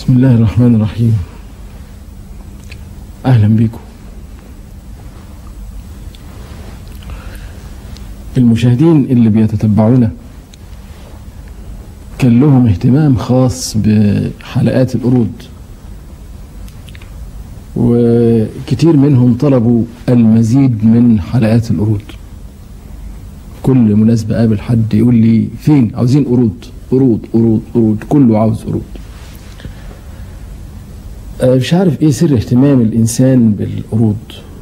بسم الله الرحمن الرحيم أهلا بكم المشاهدين اللي بيتتبعونا كان لهم اهتمام خاص بحلقات القرود وكتير منهم طلبوا المزيد من حلقات القرود كل مناسبة قابل حد يقول لي فين عاوزين قرود قرود قرود قرود كله عاوز قرود أه مش عارف ايه سر اهتمام الانسان بالقرود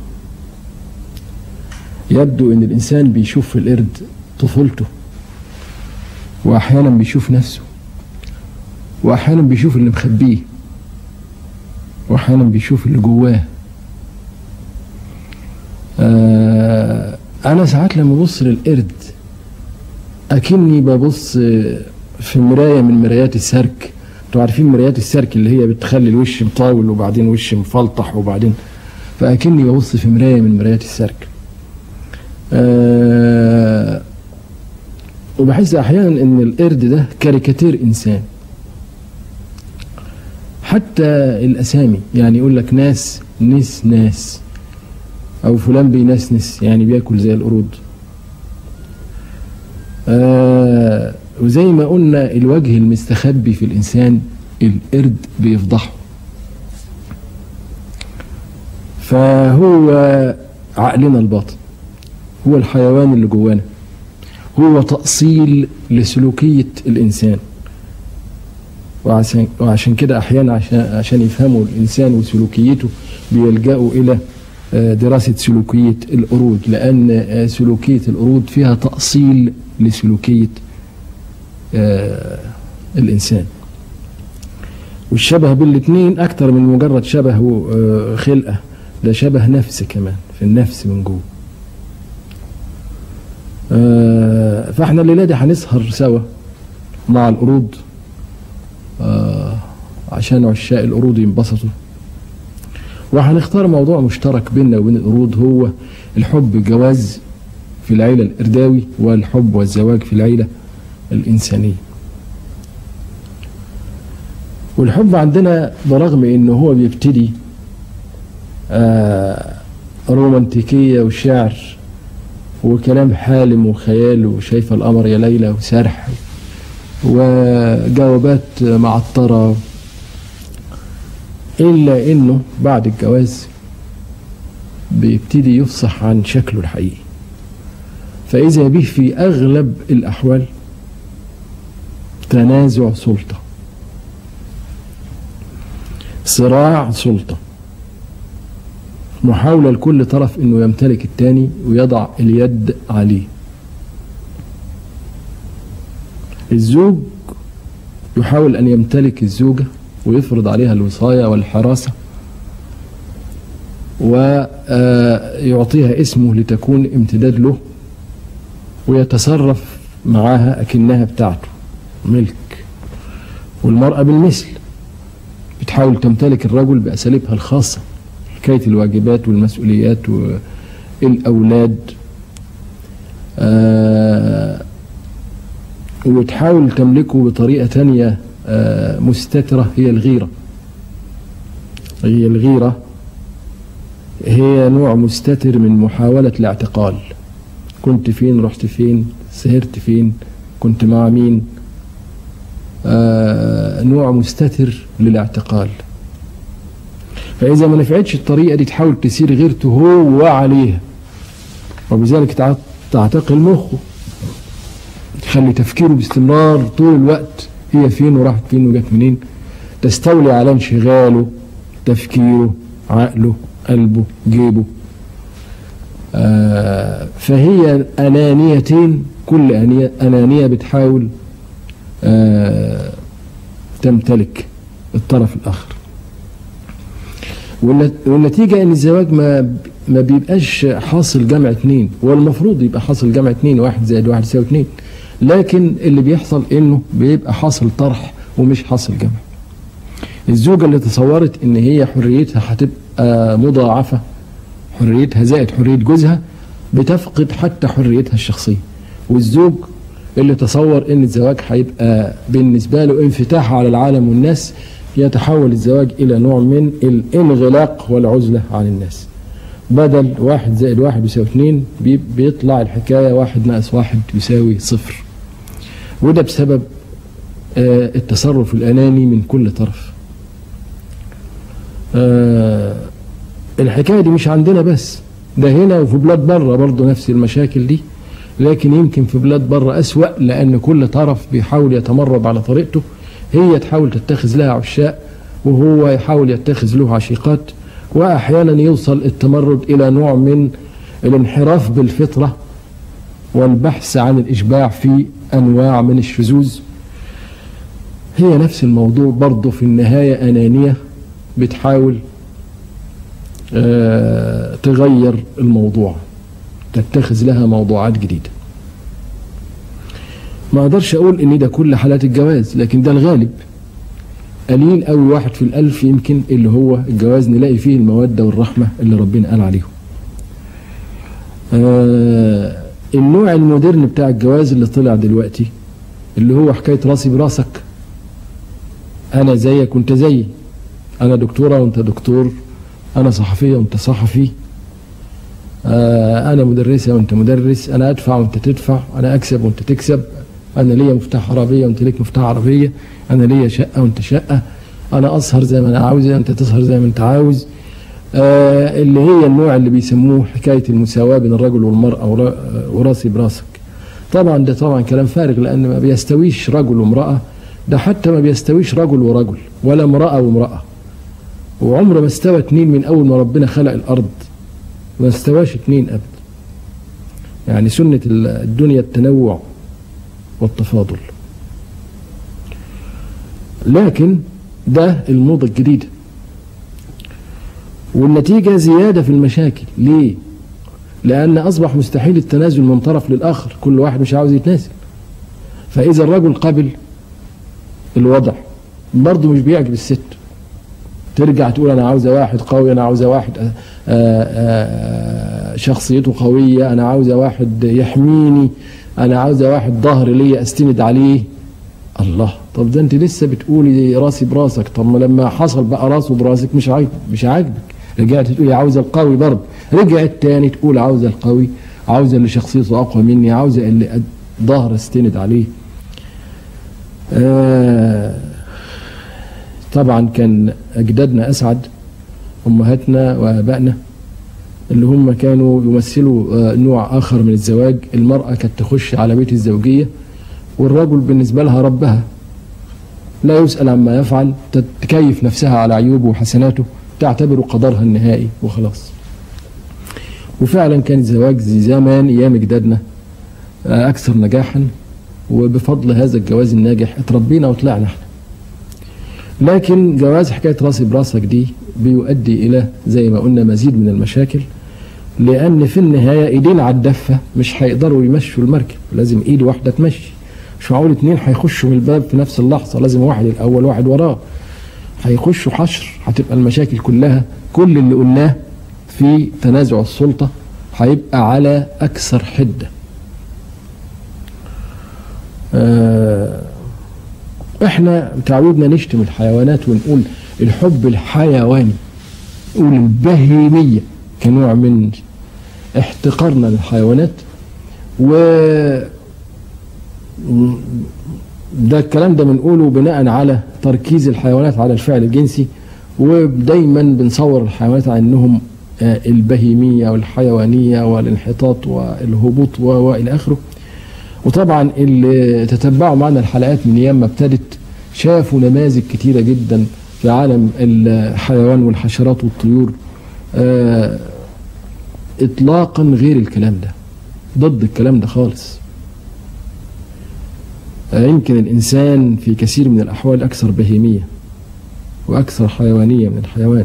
يبدو ان الانسان بيشوف في القرد طفولته واحيانا بيشوف نفسه واحيانا بيشوف اللي مخبيه واحيانا بيشوف اللي جواه آه انا ساعات لما ابص للقرد اكني ببص في مرايه من مرايات السيرك انتوا عارفين مرايات السيرك اللي هي بتخلي الوش مطاول وبعدين وش مفلطح وبعدين فاكني ببص في مرايه من مرايات السيرك آه وبحس احيانا ان القرد ده كاريكاتير انسان حتى الاسامي يعني يقول لك ناس نس ناس او فلان بينسنس يعني بياكل زي القرود آه وزي ما قلنا الوجه المستخبي في الانسان القرد بيفضحه فهو عقلنا الباطن هو الحيوان اللي جوانا هو تأصيل لسلوكية الإنسان وعشان, وعشان كده أحيانا عشان, عشان يفهموا الإنسان وسلوكيته بيلجأوا إلى دراسة سلوكية القرود لأن سلوكية القرود فيها تأصيل لسلوكية الإنسان والشبه بالاثنين أكتر من مجرد شبه خلقة ده شبه نفس كمان في النفس من جوه آه فاحنا الليله دي هنسهر سوا مع القرود آه عشان عشاق القرود ينبسطوا وهنختار موضوع مشترك بيننا وبين القرود هو الحب الجواز في العيله القرداوي والحب والزواج في العيله الانسانيه والحب عندنا برغم انه هو بيبتدي آه رومانتيكيه وشعر وكلام حالم وخيال وشايفة القمر يا ليلى وسرح وجوابات معطرة إلا إنه بعد الجواز بيبتدي يفصح عن شكله الحقيقي فإذا به في أغلب الأحوال تنازع سلطة صراع سلطه محاولة لكل طرف انه يمتلك التاني ويضع اليد عليه الزوج يحاول ان يمتلك الزوجة ويفرض عليها الوصاية والحراسة ويعطيها اسمه لتكون امتداد له ويتصرف معاها اكنها بتاعته ملك والمرأة بالمثل بتحاول تمتلك الرجل بأساليبها الخاصة حكاية الواجبات والمسؤوليات والأولاد آه وتحاول تملكه بطريقة تانية آه مستترة هي الغيرة هي الغيرة هي نوع مستتر من محاولة الاعتقال كنت فين رحت فين سهرت فين كنت مع مين آه نوع مستتر للاعتقال فإذا ما نفعتش الطريقة دي تحاول تسير غيرته هو عليها وبذلك تعتقل مخه تخلي تفكيره باستمرار طول الوقت هي فين وراحت فين وجت منين تستولي على انشغاله تفكيره عقله قلبه جيبه آه فهي أنانيتين كل أنية أنانية بتحاول آه تمتلك الطرف الآخر والنتيجة ان الزواج ما ما بيبقاش حاصل جمع اتنين هو المفروض يبقى حاصل جمع اتنين واحد زائد واحد يساوي اتنين لكن اللي بيحصل انه بيبقى حاصل طرح ومش حاصل جمع الزوجة اللي تصورت ان هي حريتها هتبقى مضاعفة حريتها زائد حرية جوزها بتفقد حتى حريتها الشخصية والزوج اللي تصور ان الزواج هيبقى بالنسبة له انفتاح على العالم والناس يتحول الزواج إلى نوع من الانغلاق والعزلة عن الناس بدل واحد زائد واحد يساوي اتنين بي- بيطلع الحكاية واحد ناقص واحد يساوي صفر وده بسبب آه، التصرف الأناني من كل طرف آه، الحكاية دي مش عندنا بس ده هنا وفي بلاد بره برضه نفس المشاكل دي لكن يمكن في بلاد بره أسوأ لأن كل طرف بيحاول يتمرد على طريقته هي تحاول تتخذ لها عشاء وهو يحاول يتخذ له عشيقات وأحيانا يوصل التمرد إلى نوع من الانحراف بالفطرة والبحث عن الإشباع في أنواع من الشذوذ هي نفس الموضوع برضه في النهاية أنانية بتحاول آه، تغير الموضوع تتخذ لها موضوعات جديدة ما اقدرش اقول ان ده كل حالات الجواز لكن ده الغالب قليل قوي واحد في الالف يمكن اللي هو الجواز نلاقي فيه المودة والرحمة اللي ربنا قال عليهم آه النوع المودرن بتاع الجواز اللي طلع دلوقتي اللي هو حكاية راسي براسك انا زيك وانت زيي انا دكتورة وانت دكتور انا صحفية وانت صحفي آه، انا مدرسه وانت مدرس انا ادفع وانت تدفع انا اكسب وانت تكسب انا ليا مفتاح عربيه وانت ليك مفتاح عربيه انا ليا شقه وانت شقه انا اسهر زي ما انا عاوز انت تسهر زي ما انت عاوز آه، اللي هي النوع اللي بيسموه حكايه المساواه بين الرجل والمراه ورا- آه، وراسي براسك طبعا ده طبعا كلام فارغ لان ما بيستويش رجل وامراه ده حتى ما بيستويش رجل ورجل ولا امراه وامراه وعمر ما استوى اتنين من اول ما ربنا خلق الارض ما استواش اتنين ابدا يعني سنة الدنيا التنوع والتفاضل لكن ده الموضة الجديدة والنتيجة زيادة في المشاكل ليه؟ لأن أصبح مستحيل التنازل من طرف للآخر كل واحد مش عاوز يتنازل فإذا الرجل قبل الوضع برضه مش بيعجب الست ترجع تقول انا عاوزه واحد قوي انا عاوزه واحد آآ آآ شخصيته قويه انا عاوزه واحد يحميني انا عاوزه واحد ظهر ليا استند عليه الله طب ده انت لسه بتقولي راسي براسك طب ما لما حصل بقى راسه براسك مش عاجبك مش عاجبك رجعت تقولي عاوزه القوي برضه رجعت تاني تقول عاوزه القوي عاوزه اللي شخصيته اقوى مني عاوزه اللي أد- ظهر استند عليه آه طبعا كان أجدادنا أسعد أمهاتنا وآبائنا اللي هم كانوا يمثلوا آه، نوع آخر من الزواج المرأة كانت تخش على بيت الزوجية والرجل بالنسبة لها ربها لا يسأل عما يفعل تكيف نفسها على عيوبه وحسناته تعتبره قدرها النهائي وخلاص وفعلا كان الزواج زي زمان أيام أجدادنا آه، أكثر نجاحا وبفضل هذا الجواز الناجح اتربينا وطلعنا احنا لكن جواز حكايه راسي براسك دي بيؤدي الى زي ما قلنا مزيد من المشاكل لان في النهايه ايدين على الدفه مش هيقدروا يمشوا المركب لازم ايد واحده تمشي مش معقول اتنين هيخشوا من الباب في نفس اللحظه لازم واحد الاول واحد وراه هيخشوا حشر هتبقى المشاكل كلها كل اللي قلناه في تنازع السلطه هيبقى على اكثر حده آه احنا تعودنا نشتم الحيوانات ونقول الحب الحيواني نقول البهيمية كنوع من احتقارنا للحيوانات و ده الكلام ده بنقوله بناء على تركيز الحيوانات على الفعل الجنسي ودايما بنصور الحيوانات على انهم آه، البهيمية والحيوانية والانحطاط والهبوط و- والى اخره وطبعا اللي تتبعوا معنا الحلقات من ايام ما ابتدت شافوا نماذج كتيره جدا في عالم الحيوان والحشرات والطيور آه، اطلاقا غير الكلام ده ضد الكلام ده خالص آه، يمكن الانسان في كثير من الاحوال اكثر بهيميه واكثر حيوانيه من الحيوان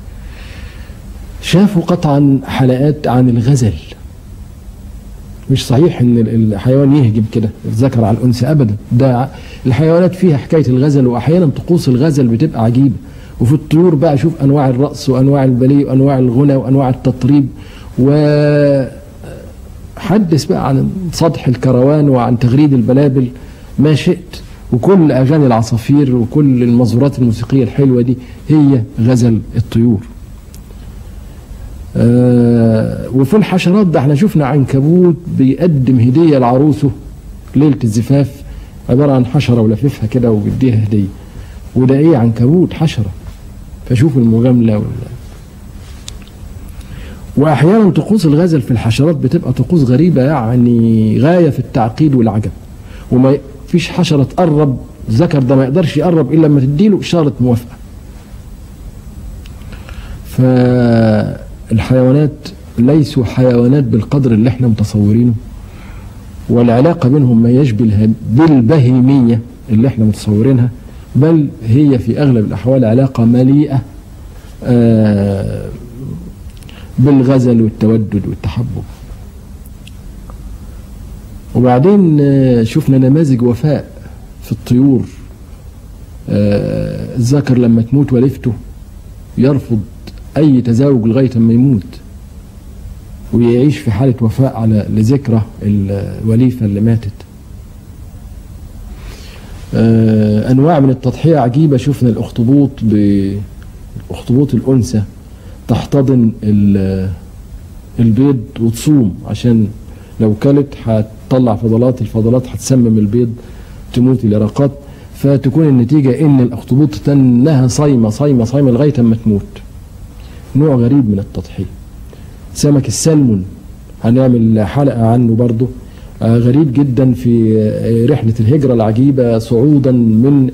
شافوا قطعا حلقات عن الغزل مش صحيح ان الحيوان يهجم كده الذكر على الانثى ابدا ده الحيوانات فيها حكايه الغزل واحيانا طقوس الغزل بتبقى عجيبه وفي الطيور بقى شوف انواع الرقص وانواع البلي وانواع الغنى وانواع التطريب و حدث بقى عن سطح الكروان وعن تغريد البلابل ما شئت وكل اغاني العصافير وكل المزورات الموسيقيه الحلوه دي هي غزل الطيور آه وفي الحشرات ده احنا شفنا عنكبوت بيقدم هديه لعروسه ليله الزفاف عباره عن حشره ولففها كده وبيديها هديه وده ايه عنكبوت حشره فشوف المجامله وال... واحيانا طقوس الغزل في الحشرات بتبقى طقوس غريبه يعني غايه في التعقيد والعجب وما فيش حشره تقرب الذكر ده ما يقدرش يقرب الا لما تديله اشاره موافقه فالحيوانات ليسوا حيوانات بالقدر اللي احنا متصورينه والعلاقة بينهم ما يشبه بالبهيمية اللي احنا متصورينها بل هي في أغلب الأحوال علاقة مليئة آه بالغزل والتودد والتحبب وبعدين آه شفنا نماذج وفاء في الطيور آه الذكر لما تموت ولفته يرفض أي تزاوج لغاية ما يموت ويعيش في حالة وفاء على لذكرى الوليفة اللي ماتت آه أنواع من التضحية عجيبة شفنا الأخطبوط بأخطبوط الأنثى تحتضن البيض وتصوم عشان لو كلت هتطلع فضلات الفضلات هتسمم البيض تموت اليرقات فتكون النتيجة إن الأخطبوط تنها صايمة صايمة صايمة لغاية ما تموت نوع غريب من التضحية سمك السلمون هنعمل حلقة عنه برضه آه غريب جدا في آه رحلة الهجرة العجيبة صعودا من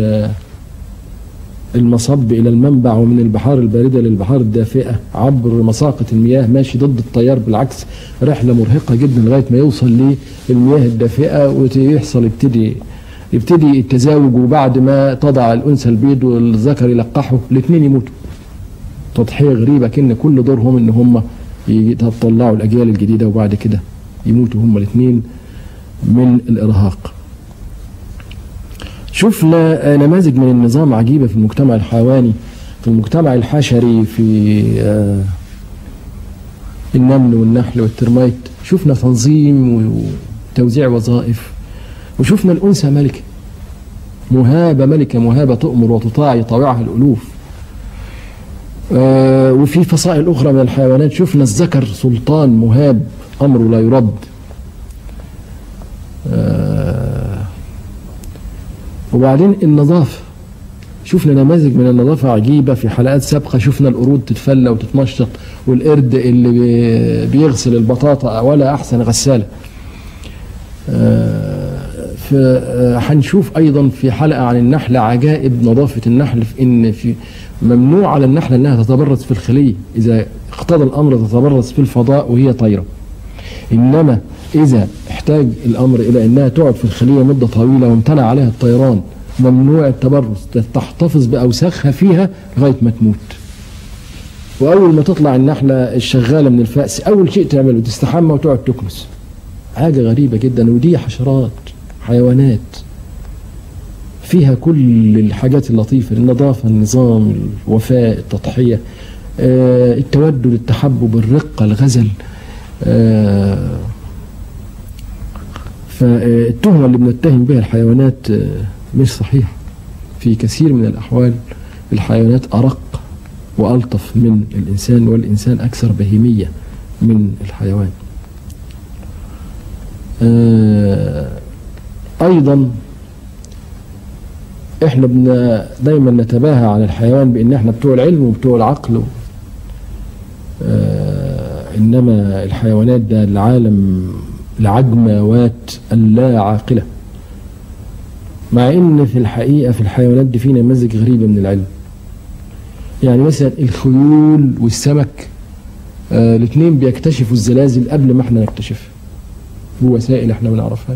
المصب إلى المنبع ومن البحار الباردة للبحار الدافئة عبر مساقة المياه ماشي ضد التيار بالعكس رحلة مرهقة جدا لغاية ما يوصل للمياه الدافئة ويحصل يبتدي يبتدي التزاوج وبعد ما تضع الأنثى البيض والذكر يلقحه الاثنين يموتوا تضحية غريبة كأن كل دورهم إن هم يطلعوا الأجيال الجديدة وبعد كده يموتوا هم الاثنين من الإرهاق شفنا نماذج من النظام عجيبة في المجتمع الحيواني في المجتمع الحشري في النمل والنحل والترميت شفنا تنظيم وتوزيع وظائف وشفنا الأنثى ملكة مهابة ملكة مهابة تؤمر وتطاع يطاوعها الألوف آه وفي فصائل أخرى من الحيوانات شفنا الذكر سلطان مهاب أمره لا يرد آه وبعدين النظافة شفنا نماذج من النظافة عجيبة في حلقات سابقة شفنا القرود تتفلى وتتنشط والقرد اللي بيغسل البطاطا ولا أحسن غسالة هنشوف أيضا في حلقة عن النحلة عجائب نظافة النحل في إن في ممنوع على النحلة أنها تتبرز في الخلية إذا اقتضى الأمر تتبرز في الفضاء وهي طايرة إنما إذا احتاج الأمر إلى أنها تقعد في الخلية مدة طويلة وامتنع عليها الطيران ممنوع التبرز تحتفظ بأوساخها فيها لغاية ما تموت وأول ما تطلع النحلة الشغالة من الفأس أول شيء تعمله تستحمى وتقعد تكنس حاجة غريبة جدا ودي حشرات حيوانات فيها كل الحاجات اللطيفة النظافة النظام الوفاء التضحية آه التودد التحبب الرقة الغزل آه فالتهمة اللي بنتهم بها الحيوانات آه مش صحيحة في كثير من الأحوال الحيوانات أرق وألطف من الإنسان والإنسان أكثر بهيمية من الحيوان أيضا احنا بن دايما نتباهى عن الحيوان بان احنا بتوع العلم وبتوع العقل آه انما الحيوانات ده العالم العجموات اللا عاقله مع ان في الحقيقه في الحيوانات دي في نماذج غريبه من العلم يعني مثلا الخيول والسمك آه الاثنين بيكتشفوا الزلازل قبل ما احنا نكتشفها بوسائل احنا ما نعرفهاش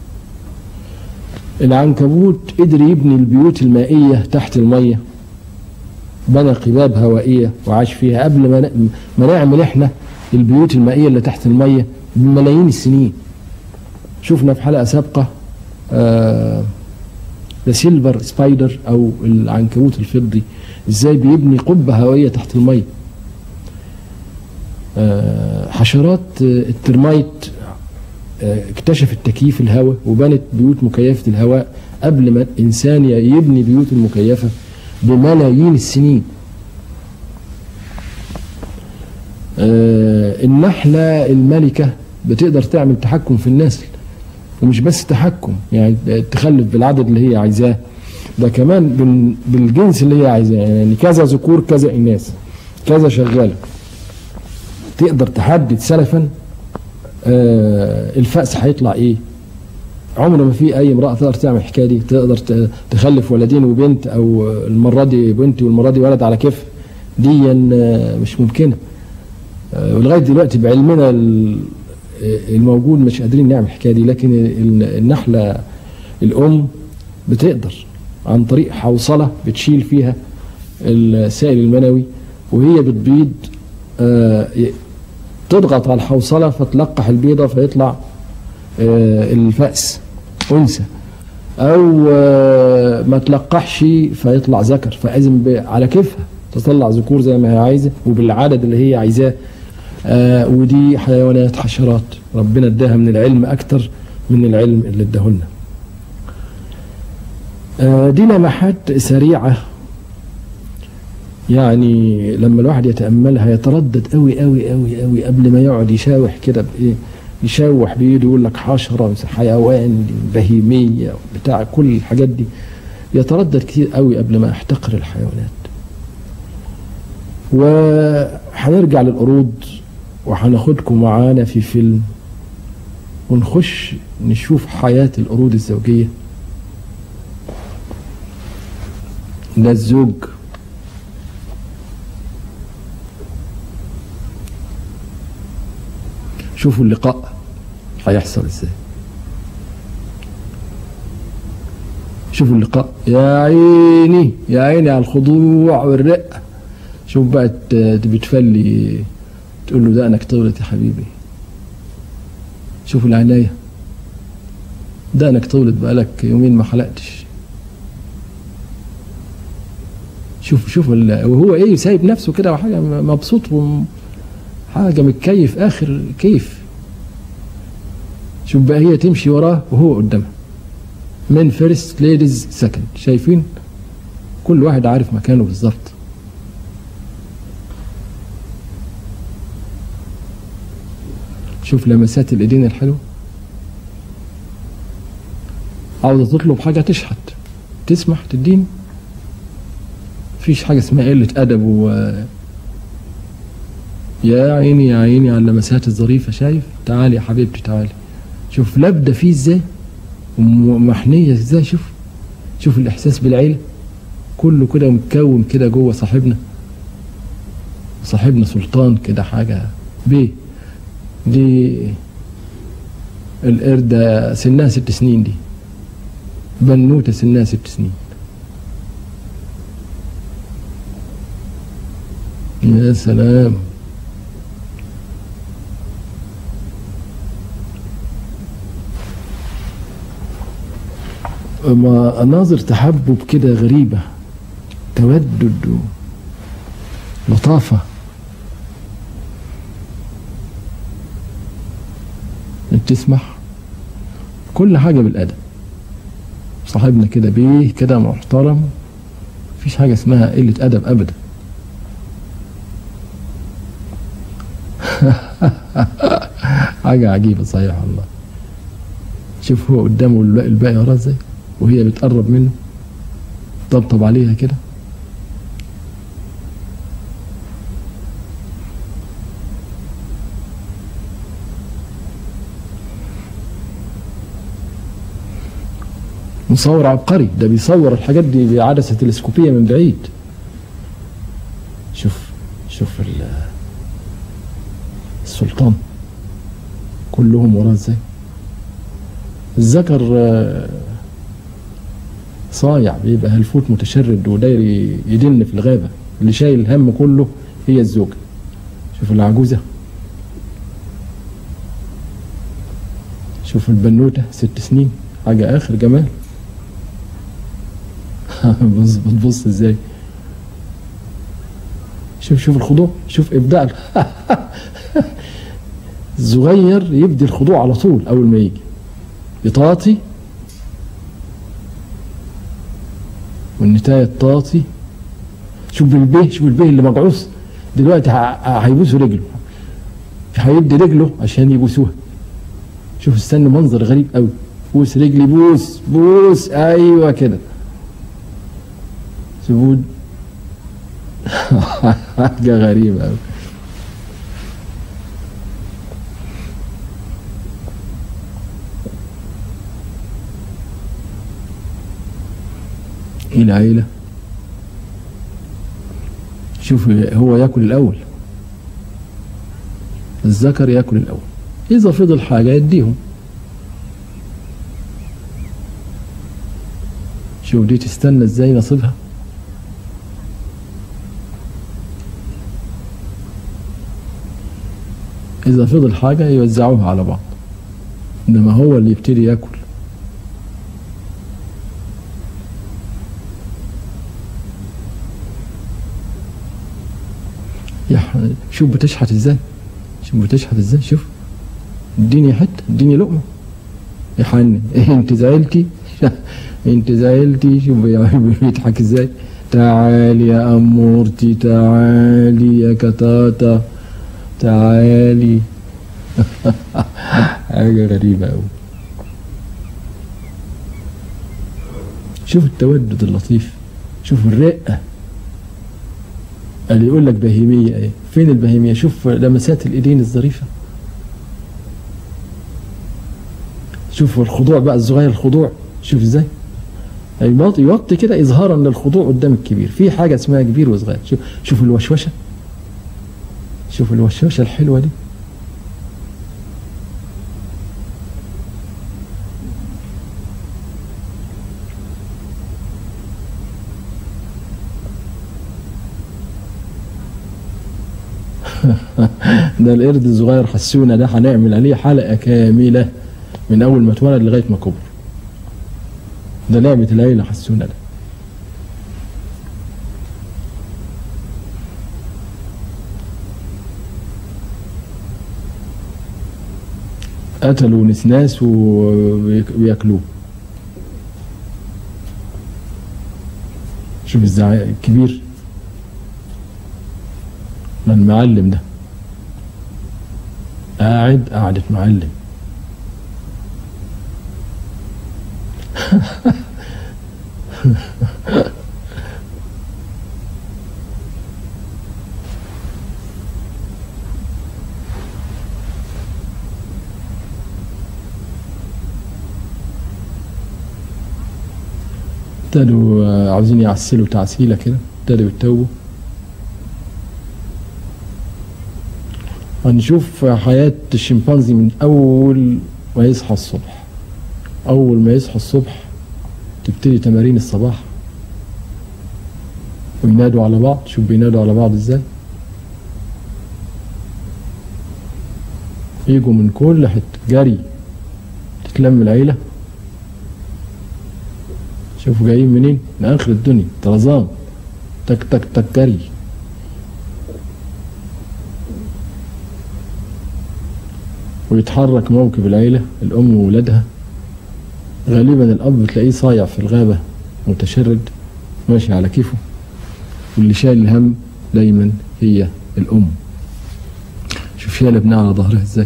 العنكبوت قدر يبني البيوت المائية تحت المية بنى قباب هوائية وعاش فيها قبل ما ما نعمل احنا البيوت المائية اللي تحت المية بملايين السنين شفنا في حلقة سابقة ذا سيلفر سبايدر أو العنكبوت الفضي ازاي بيبني قبة هوائية تحت المية آه حشرات الترمايت آه، اكتشفت تكييف الهواء وبنت بيوت مكيفة الهواء قبل ما الإنسان يبني بيوت المكيفة بملايين السنين آه، النحلة الملكة بتقدر تعمل تحكم في النسل ومش بس تحكم يعني تخلف بالعدد اللي هي عايزاه ده كمان بال- بالجنس اللي هي عايزاه يعني كذا ذكور كذا إناث كذا شغالة تقدر تحدد سلفا آه، الفأس هيطلع ايه عمر ما في اي امراه تقدر تعمل الحكايه دي تقدر ت- تخلف ولدين وبنت او المره دي بنت والمره دي ولد على كيف دي آه، مش ممكنه آه، ولغايه دلوقتي بعلمنا ال- آه، الموجود مش قادرين نعمل الحكايه دي لكن ال- النحله الام بتقدر عن طريق حوصله بتشيل فيها السائل المنوي وهي بتبيض آه، ي- تضغط على الحوصله فتلقح البيضه فيطلع آه، الفأس أنثى أو آه، ما تلقحش فيطلع ذكر فإذا ب- على كيفها تطلع ذكور زي ما هي عايزة وبالعدد اللي هي عايزاه آه، ودي حيوانات حشرات ربنا اداها من العلم أكتر من العلم اللي اداهولنا آه، دي لمحات سريعة يعني لما الواحد يتأملها يتردد قوي قوي قوي قوي قبل ما يقعد يشاوح كده بإيه يشوح بايده يقول لك حشره حيوان بهيميه بتاع كل الحاجات دي يتردد كتير قوي قبل ما احتقر الحيوانات وهنرجع للقرود وهناخدكم معانا في فيلم ونخش نشوف حياة القرود الزوجية ده الزوج شوفوا اللقاء هيحصل ازاي شوفوا اللقاء يا عيني يا عيني على الخضوع والرقة شوف بقى ت- بتفلي تقول له دقنك طولت يا حبيبي شوفوا العناية دقنك طولت بقالك يومين ما حلقتش شوف شوف ال- وهو ايه سايب نفسه كده وحاجه مبسوط وم- حاجه متكيف اخر كيف شوف بقى هي تمشي وراه وهو قدامها من فيرست ليديز سكند شايفين كل واحد عارف مكانه بالظبط شوف لمسات الايدين الحلوه عاوزه تطلب حاجه تشحت تسمح تديني مفيش حاجه اسمها قله ادب و يا عيني يا عيني على اللمسات الظريفه شايف تعالي يا حبيبتي تعالي شوف لابده فيه ازاي ومحنيه ازاي شوف شوف الاحساس بالعيله كله كده متكون كده جوه صاحبنا صاحبنا سلطان كده حاجه بيه دي القردة سنها ست سنين دي بنوتة سنها ست سنين يا سلام مناظر تحبب كده غريبة تودد لطافة تسمح كل حاجة بالأدب صاحبنا كده بيه كده محترم مفيش حاجة اسمها قلة أدب أبدا حاجة عجيبة صحيح والله شوف هو قدامه الباقي الباقي وراه ازاي وهي بتقرب منه طبطب عليها كده مصور عبقري ده بيصور الحاجات دي بعدسة تلسكوبية من بعيد شوف شوف ال- السلطان كلهم وراه ازاي الذكر آه، صايع بيبقى هلفوت متشرد وداير يدن في الغابة اللي شايل الهم كله هي الزوجة شوف العجوزة شوف البنوتة ست سنين حاجة آخر جمال بص بتبص ازاي شوف شوف الخضوع شوف ابداع الصغير يبدي الخضوع على طول اول ما يجي يطاطي والنتاية الطاطي شوف البيه شوف البيه اللي مقعوص دلوقتي ه- هيبوسوا رجله هيدي رجله عشان يبوسوها شوف استنى منظر غريب قوي بوس رجلي بوس بوس ايوه كده سجود حاجة غريبة قوي ايه العيلة شوف هو ياكل الاول الذكر ياكل الاول اذا فضل حاجة يديهم شوف دي تستنى ازاي نصيبها اذا فضل حاجة يوزعوها على بعض انما هو اللي يبتدي ياكل يا ح- شوف بتشحت ازاي شوف بتشحت ازاي شوف اديني حته اديني لقمه يا حنن انت زعلتي انت زعلتي شوف بي- بيضحك ازاي تعالي يا امورتي تعالي يا كتاتا تعالي حاجه غريبه قوي شوف التودد اللطيف شوف الرقه اللي يقول لك بهيميه ايه فين البهيميه شوف لمسات الايدين الظريفه شوف الخضوع بقى الصغير الخضوع شوف ازاي يوطي يوطي كده اظهارا للخضوع قدام الكبير في حاجه اسمها كبير وصغير شوف شوف الوشوشه شوف الوشوشه الحلوه دي ده القرد الصغير حسونا ده هنعمل عليه حلقه كامله من اول ما اتولد لغايه ما كبر ده لعبه العيله حسونا ده قتلوا نسناس وبياكلوه شوف الزعيق الكبير ما المعلم ده قاعد قعدة معلم ابتدوا آه، عاوزين يعسلوا تعسيلة كده ابتدوا يتوبوا هنشوف حياة الشمبانزي من أول ما يصحى الصبح أول ما يصحى الصبح تبتدي تمارين الصباح وينادوا على بعض شوف بينادوا على بعض ازاي يجوا من كل حتة جري تتلم العيلة شوفوا جايين منين من آخر الدنيا طرزان تك تك تك جري ويتحرك موكب العيلة الأم وولادها غالبا الأب بتلاقيه صايع في الغابة متشرد ماشي على كيفه واللي شايل الهم دايما هي الأم شوف شايل ابنها على ظهرها ازاي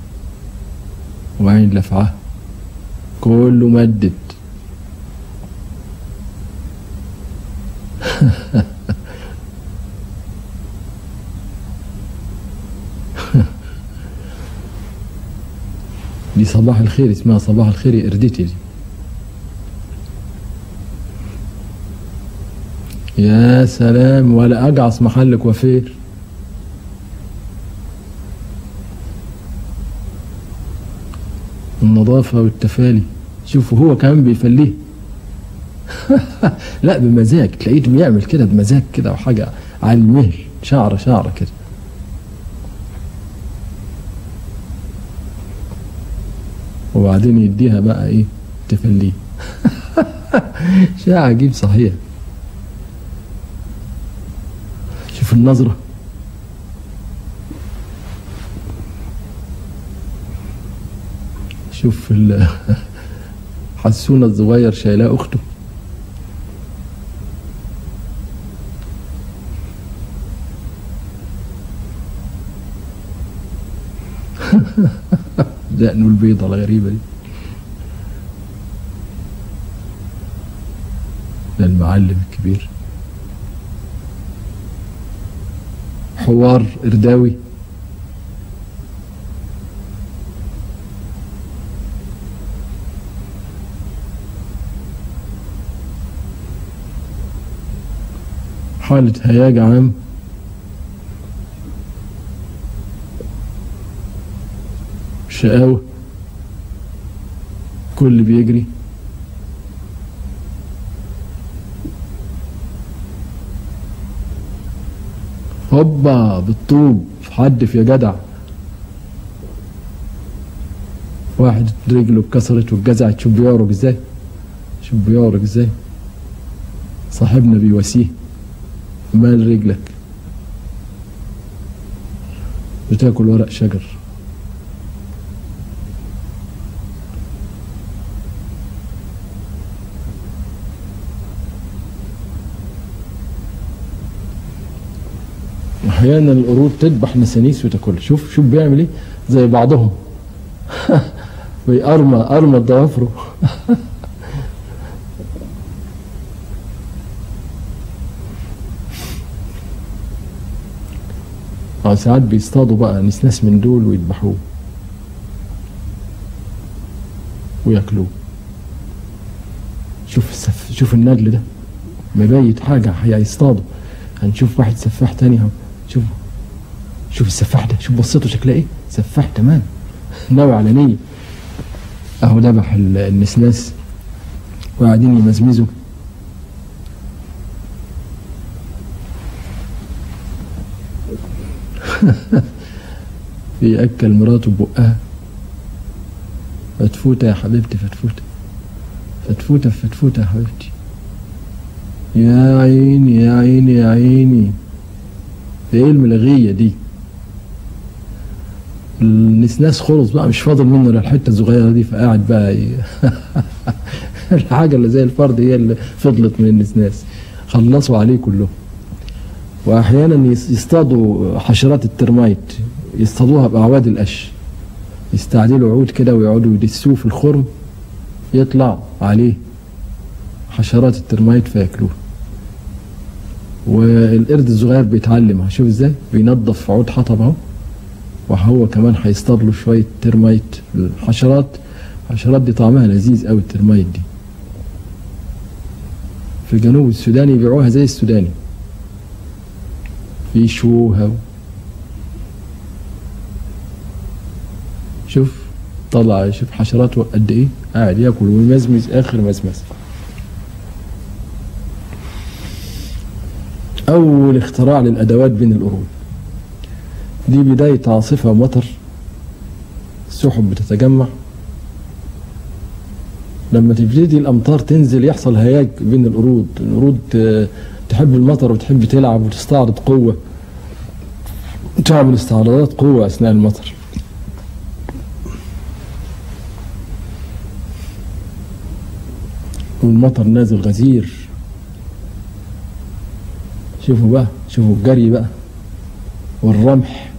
وعين لفعاه كله مدد دي صباح الخير اسمها صباح الخير يا قردتي دي يا سلام ولا اجعص محل كوافير النظافة والتفالي شوفوا هو كمان بيفليه لا بمزاج تلاقيه بيعمل كده بمزاج كده وحاجة على المهل شعرة شعرة كده وبعدين يديها بقى ايه تفليه شيء عجيب صحيح شوف النظرة شوف ال- حسونة الصغير شايلاه أخته دقنه البيضة الغريبة دي ده المعلم الكبير حوار إرداوي حالة هياج عام شقاوة كل بيجري هوبا بالطوب حدف يا جدع واحد رجله اتكسرت واتجزعت شوف بيعرج ازاي شوف بيعرج ازاي صاحبنا بيواسيه مال رجلك بتاكل ورق شجر احيانا القرود تذبح نسانيس وتاكلها شوف شوف بيعمل ايه زي بعضهم بيقرمى قرمى ضوافره اه ساعات بيصطادوا بقى نسناس من دول ويذبحوه وياكلوه شوف السف... شوف النجل ده مبيت حاجة هيصطادوا هنشوف واحد سفاح تاني اهو شوف شوف السفاح ده شوف بصيته شكلها ايه سفاح تمام ناوي على نية اهو ذبح ال- النسناس وقاعدين يمزمزوا بيأكل مراته ببقها فتفوتة يا حبيبتي فتفوتة فتفوتة في فتفوتة يا حبيبتي يا عيني يا عيني يا عيني ده ايه الملغية دي النسناس خلص بقى مش فاضل منه الا الحته الصغيره دي فقاعد بقى ي... الحاجه اللي زي الفرد هي اللي فضلت من النسناس خلصوا عليه كلهم واحيانا يص- يصطادوا حشرات الترمايت يصطادوها باعواد القش يستعدلوا عود كده ويقعدوا يدسوه في الخرم يطلع عليه حشرات الترمايت فياكلوه والقرد الصغير بيتعلم شوف ازاي بينظف عود حطب اهو وهو كمان هيصطاد له شويه ترمايت الحشرات الحشرات دي طعمها لذيذ قوي الترمايت دي في جنوب السودان يبيعوها زي السوداني يشوها و... شوف طلع شوف حشراته قد ايه قاعد ياكل ويمزمز اخر مزمز اول اختراع للادوات بين القرون دي بداية عاصفة مطر السحب بتتجمع لما تبتدي الأمطار تنزل يحصل هياج بين القرود القرود آه، تحب المطر وتحب تلعب وتستعرض قوة تعمل استعراضات قوة أثناء المطر والمطر نازل غزير شوفوا بقى شوفوا الجري بقى والرمح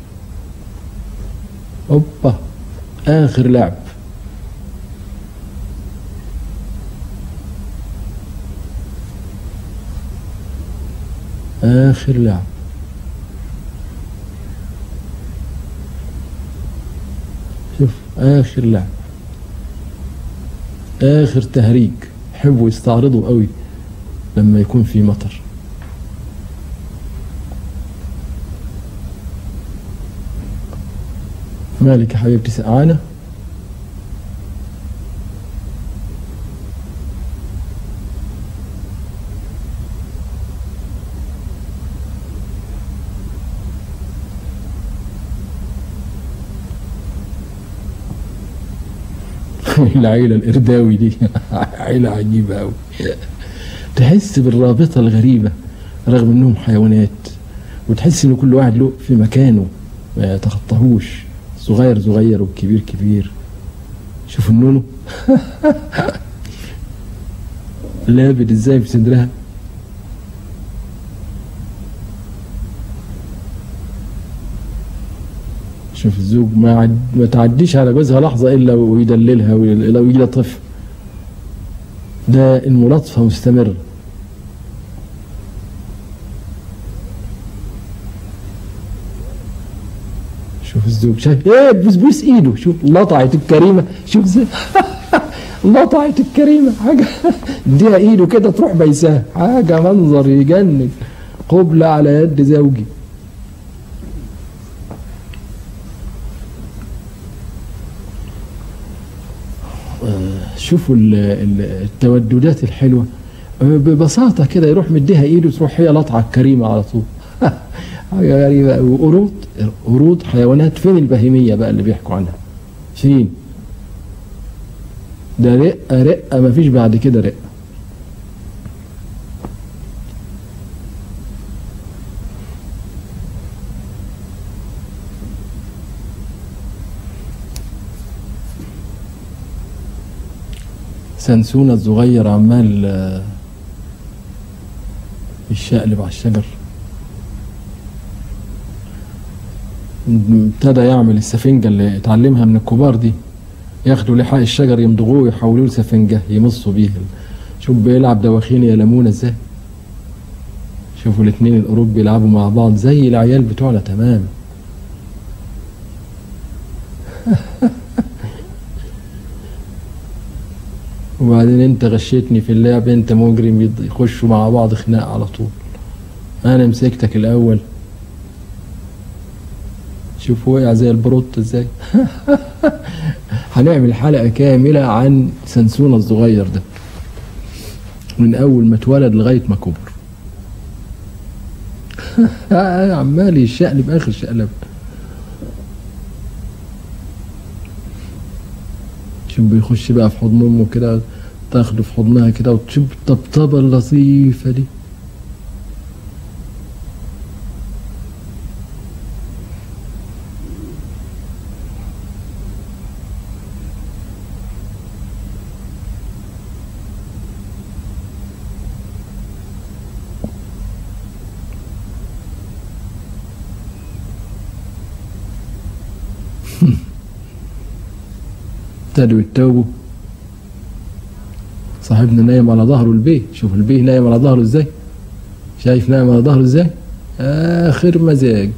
اوبا اخر لعب اخر لعب شوف اخر لعب اخر تهريج يحبوا يستعرضوا قوي لما يكون في مطر مالك يا حبيبتي سقعانة العيلة الإرداوي دي عيلة عجيبة أوي تحس بالرابطة الغريبة رغم إنهم حيوانات وتحس إن كل واحد له في مكانه ما يتخطاهوش صغير صغير والكبير كبير شوف النونو لابد ازاي في صدرها شوف الزوج ما عد... ما تعديش على جوزها لحظة إلا ويدللها وإلا ويلطف ده الملاطفة مستمرة شوف الزوج شايف ايه بسبوس ايده شوف لطعت الكريمة شوف زي لطعت الكريمة حاجة اديها ايده كده تروح بيساه حاجة منظر يجنن قبلة على يد زوجي شوفوا ال- ال- التوددات الحلوة ببساطة كده يروح مديها ايده تروح هي لطعة الكريمة على طول حاجة غريبة أوي. وقرود قرود حيوانات فين البهيمية بقى اللي بيحكوا عنها فين ده رقة رقة مفيش بعد كده رقة سنسونا الصغير عمال آه، يشقلب على الشجر ابتدى يعمل السفنجة اللي اتعلمها من الكبار دي ياخدوا لحاء الشجر يمضغوه ويحولوه لسفنجة يمصوا بيه شوف بيلعب دواخين يا لمونة ازاي شوفوا الاتنين القرود بيلعبوا مع بعض زي العيال بتوعنا تمام وبعدين انت غشيتني في اللعب انت مجرم يض- يخشوا مع بعض خناق على طول انا مسكتك الاول شوف وقع زي البروت ازاي هنعمل حلقة كاملة عن سنسونا الصغير ده من اول ما اتولد لغاية ما كبر عمال يشقلب اخر شقلب شوف بيخش بقى في حضن امه كده تاخده في حضنها كده وتشوف الطبطبة اللطيفة دي ابتدوا يتوبوا صاحبنا نايم على ظهره البيه شوف البيه نايم على ظهره ازاي شايف نايم على ظهره ازاي اخر مزاج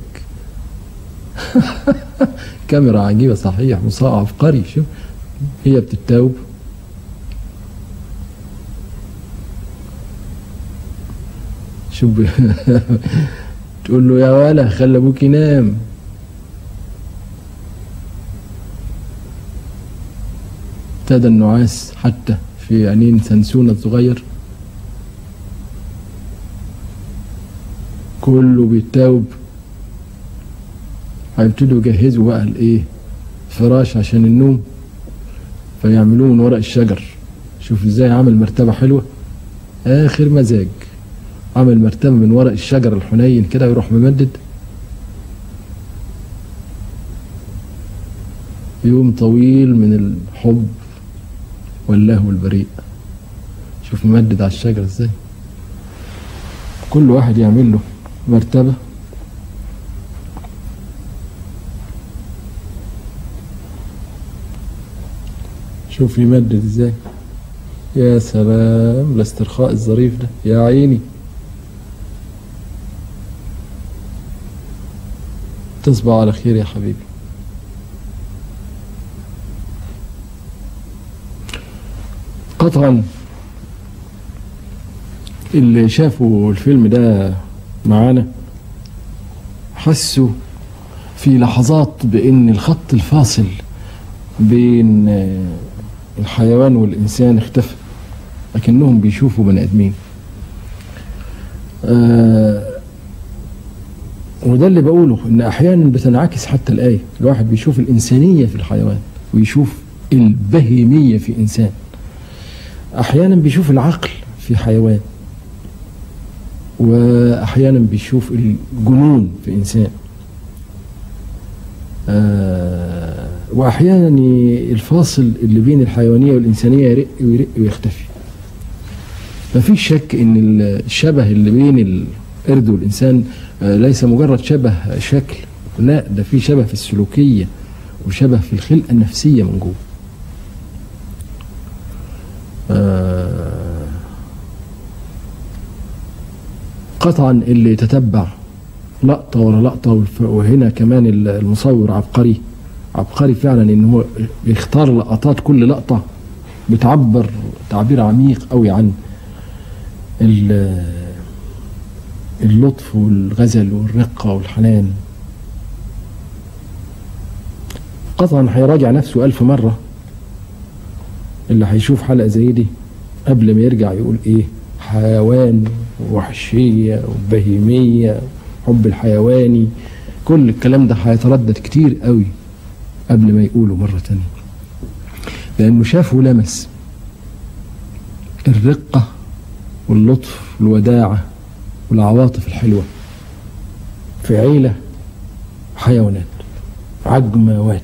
كاميرا عجيبة صحيح مصاب عبقري شوف هي بتتوب شوف تقول له يا ولا خلي ابوك ينام ابتدى النعاس حتى في عينين سنسون الصغير كله بيتاوب هيبتدوا يجهزوا بقى الايه فراش عشان النوم فيعملوه من ورق الشجر شوف ازاي عمل مرتبة حلوة اخر مزاج عمل مرتبة من ورق الشجر الحنين كده يروح ممدد يوم طويل من الحب واللهو البريء شوف ممدد على الشجرة ازاي كل واحد يعمل له مرتبة شوف يمدد ازاي يا سلام الاسترخاء الظريف ده يا عيني تصبح على خير يا حبيبي قطعا اللي شافوا الفيلم ده معانا حسوا في لحظات بان الخط الفاصل بين آه، الحيوان والانسان اختفى لكنهم بيشوفوا بني ادمين آه، وده اللي بقوله ان احيانا بتنعكس حتى الايه الواحد بيشوف الانسانيه في الحيوان ويشوف البهيميه في انسان احيانا بيشوف العقل في حيوان واحيانا بيشوف الجنون في انسان آه وأحيانا الفاصل اللي بين الحيوانية والإنسانية يرق ويرق ويختفي ما فيش شك ان الشبه اللي بين القرد والانسان ليس مجرد شبه شكل لا ده في شبه في السلوكيه وشبه في الخلقه النفسيه من جوه قطعا اللي يتتبع لقطه ورا لقطه وهنا كمان المصور عبقري عبقري فعلا ان هو بيختار لقطات كل لقطه بتعبر تعبير عميق قوي عن اللطف والغزل والرقة والحنان قطعا هيراجع نفسه ألف مرة اللي هيشوف حلقة زي دي قبل ما يرجع يقول إيه حيوان وحشية وبهيمية حب الحيواني كل الكلام ده هيتردد كتير قوي قبل ما يقوله مرة تانية لأنه شاف ولمس الرقة واللطف والوداعة والعواطف الحلوة في عيلة حيوانات عجموات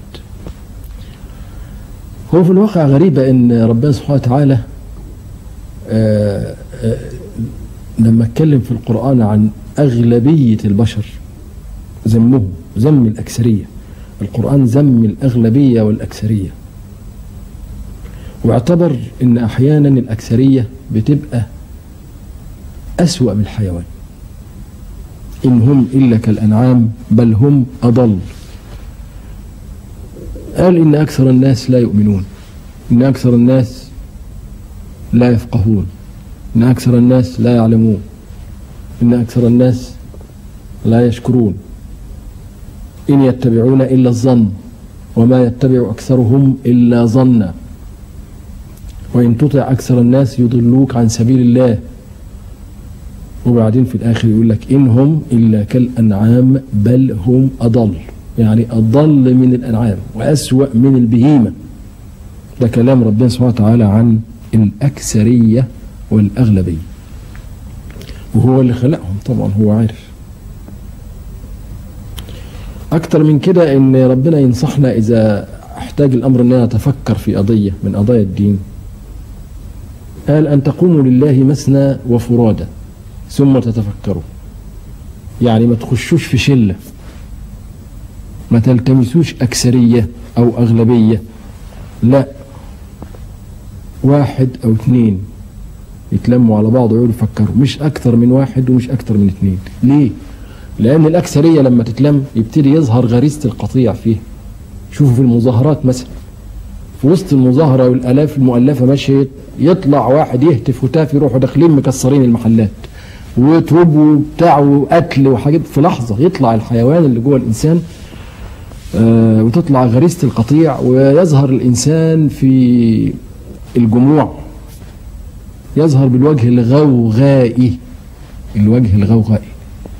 هو في الواقع غريبة ان ربنا سبحانه وتعالى آآ آآ لما اتكلم في القرآن عن أغلبية البشر ذمهم ذم الأكثرية القرآن ذم الأغلبية والأكثرية واعتبر ان أحيانا الأكثرية بتبقى أسوأ من الحيوان إن هم إلا كالأنعام بل هم أضل قال إن أكثر الناس لا يؤمنون إن أكثر الناس لا يفقهون إن أكثر الناس لا يعلمون إن أكثر الناس لا يشكرون إن يتبعون إلا الظن وما يتبع أكثرهم إلا ظنا وإن تطع أكثر الناس يضلوك عن سبيل الله وبعدين في الآخر يقول لك إن هم إلا كالأنعام بل هم أضل يعني أضل من الأنعام وأسوأ من البهيمة ده كلام ربنا سبحانه وتعالى عن الأكثرية والأغلبية وهو اللي خلقهم طبعا هو عارف أكتر من كده إن ربنا ينصحنا إذا احتاج الأمر أننا نتفكر في قضية من قضايا الدين قال أن تقوموا لله مثنى وفرادى ثم تتفكروا يعني ما تخشوش في شلة ما تلتمسوش أكثرية أو أغلبية لا واحد أو اثنين يتلموا على بعض ويقولوا يفكروا مش أكثر من واحد ومش أكثر من اثنين ليه؟ لأن الأكثرية لما تتلم يبتدي يظهر غريزة القطيع فيه شوفوا في المظاهرات مثلا في وسط المظاهرة والآلاف المؤلفة ماشية يطلع واحد يهتف وتاف يروحوا داخلين مكسرين المحلات وتوب وبتاع وقتل وحاجات في لحظة يطلع الحيوان اللي جوه الإنسان آه وتطلع غريزة القطيع ويظهر الإنسان في الجموع يظهر بالوجه الغوغائي الوجه الغوغائي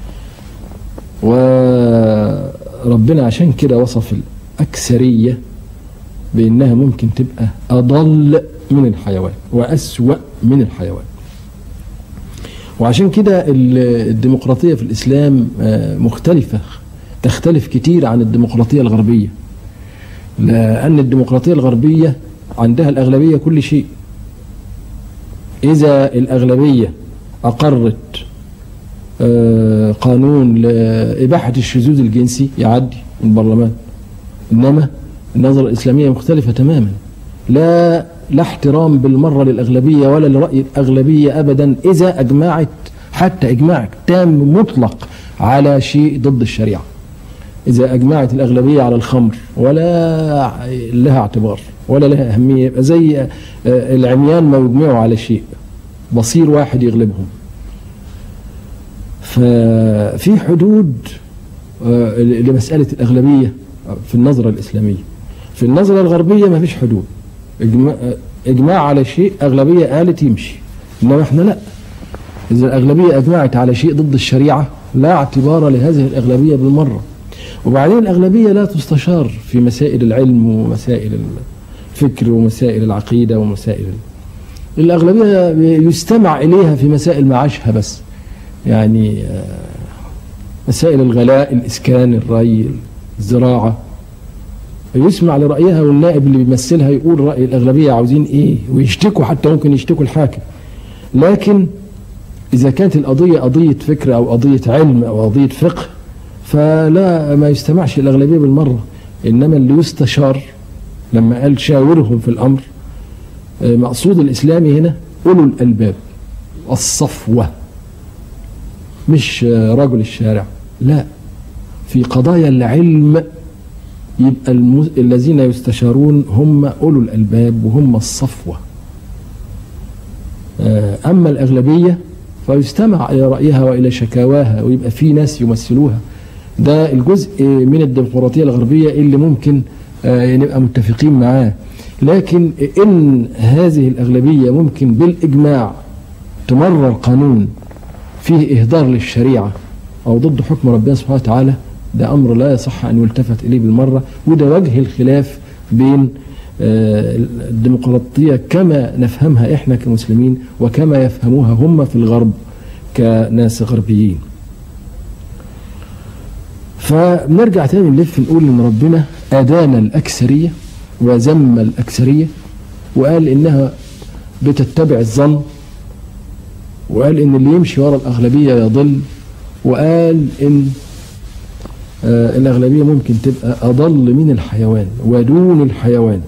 وربنا عشان كده وصف الأكثرية بأنها ممكن تبقى أضل من الحيوان وأسوأ من الحيوان وعشان كده الديمقراطية في الإسلام مختلفة تختلف كتير عن الديمقراطية الغربية لأن الديمقراطية الغربية عندها الأغلبية كل شيء إذا الأغلبية أقرت قانون لإباحة الشذوذ الجنسي يعدي من البرلمان إنما النظرة الإسلامية مختلفة تماما لا لا احترام بالمرة للأغلبية ولا لرأي الأغلبية أبدا إذا أجمعت حتى إجماع تام مطلق على شيء ضد الشريعة إذا أجمعت الأغلبية على الخمر ولا لها اعتبار ولا لها أهمية يبقى زي العميان ما يجمعوا على شيء بصير واحد يغلبهم ففي حدود لمسألة الأغلبية في النظرة الإسلامية في النظرة الغربية ما فيش حدود إجماع, إجماع على شيء أغلبية قالت يمشي إنما إحنا لا إذا الأغلبية أجمعت على شيء ضد الشريعة لا اعتبار لهذه الأغلبية بالمرة وبعدين الأغلبية لا تستشار في مسائل العلم ومسائل الفكر ومسائل العقيدة ومسائل الأغلبية يستمع إليها في مسائل معاشها بس يعني مسائل الغلاء الإسكان الري الزراعة يسمع لرأيها والنائب اللي بيمثلها يقول رأي الأغلبية عاوزين إيه ويشتكوا حتى ممكن يشتكوا الحاكم لكن إذا كانت القضية قضية فكر أو قضية علم أو قضية فقه فلا ما يستمعش الأغلبية بالمرة إنما اللي يستشار لما قال شاورهم في الأمر مقصود الإسلامي هنا أولو الألباب الصفوة مش رجل الشارع لا في قضايا العلم يبقى المز... الذين يستشارون هم أولو الألباب وهم الصفوة أما الأغلبية فيستمع إلى رأيها وإلى شكاواها ويبقى في ناس يمثلوها ده الجزء من الديمقراطية الغربية اللي ممكن نبقى متفقين معاه لكن إن هذه الأغلبية ممكن بالإجماع تمرر قانون فيه إهدار للشريعة أو ضد حكم ربنا سبحانه وتعالى ده أمر لا يصح أن يلتفت إليه بالمرة وده وجه الخلاف بين الديمقراطية كما نفهمها إحنا كمسلمين وكما يفهموها هم في الغرب كناس غربيين فنرجع تاني نلف نقول ان ربنا ادان الاكثريه وذم الاكثريه وقال انها بتتبع الظن وقال ان اللي يمشي ورا الاغلبيه يضل وقال ان آه الاغلبيه ممكن تبقى اضل من الحيوان ودون الحيوان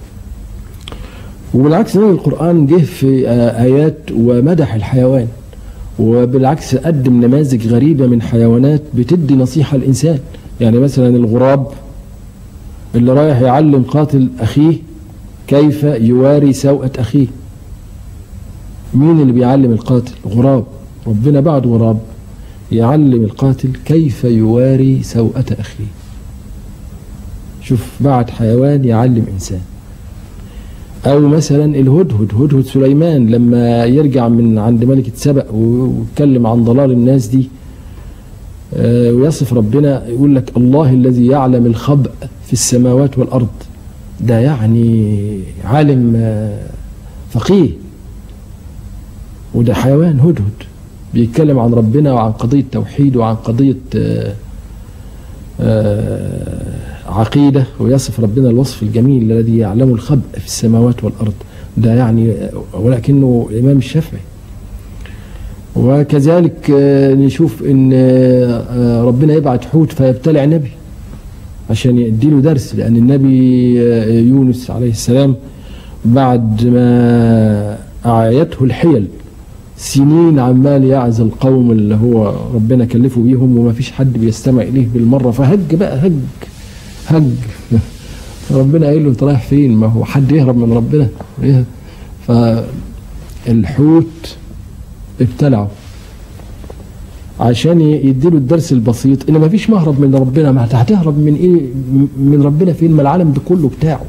وبالعكس القران جه في آه ايات ومدح الحيوان وبالعكس قدم نماذج غريبة من حيوانات بتدي نصيحة الإنسان يعني مثلا الغراب اللي رايح يعلم قاتل أخيه كيف يواري سوءة أخيه مين اللي بيعلم القاتل غراب ربنا بعد غراب يعلم القاتل كيف يواري سوءة أخيه شوف بعد حيوان يعلم إنسان أو مثلا الهدهد هدهد سليمان لما يرجع من عند ملكة سبأ ويتكلم عن ضلال الناس دي ويصف ربنا يقول لك الله الذي يعلم الخبأ في السماوات والأرض ده يعني عالم فقيه وده حيوان هدهد بيتكلم عن ربنا وعن قضية توحيد وعن قضية عقيدة ويصف ربنا الوصف الجميل الذي يعلم الخبء في السماوات والأرض ده يعني ولكنه الإمام الشافعي وكذلك نشوف ان ربنا يبعت حوت فيبتلع نبي عشان يديله درس لان النبي يونس عليه السلام بعد ما اعيته الحيل سنين عمال يعزل القوم اللي هو ربنا كلفه بيهم وما فيش حد بيستمع اليه بالمره فهج بقى هج هج ربنا قايل له انت رايح فين ما هو حد يهرب من ربنا فالحوت ابتلعه عشان يديله الدرس البسيط ان ما فيش مهرب من ربنا ما هتهرب من ايه من ربنا فين ما العالم ده كله بتاعه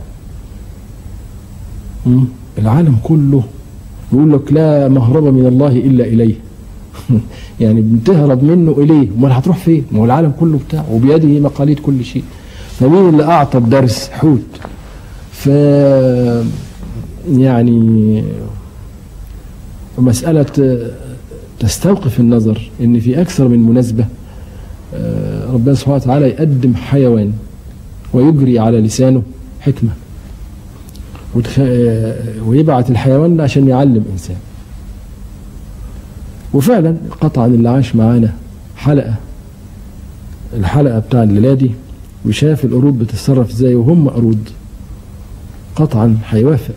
العالم كله يقول لك لا مهرب من الله الا اليه يعني بتهرب منه اليه امال هتروح فين ما هو العالم كله بتاعه وبيده مقاليد كل شيء فمين اللي اعطى الدرس حوت ف يعني مسألة تستوقف النظر ان في اكثر من مناسبة ربنا سبحانه وتعالى يقدم حيوان ويجري على لسانه حكمة ويبعت الحيوان ده عشان يعلم انسان وفعلا قطعا اللي عاش معانا حلقة الحلقة بتاع الليلة دي وشاف القرود بتتصرف ازاي وهم قرود قطعا هيوافق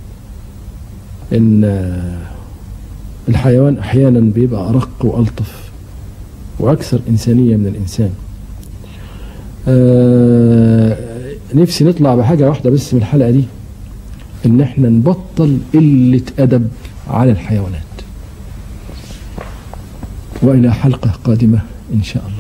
ان الحيوان احيانا بيبقى ارق والطف واكثر انسانيه من الانسان آه نفسي نطلع بحاجه واحده بس من الحلقه دي ان احنا نبطل قله ادب على الحيوانات والى حلقه قادمه ان شاء الله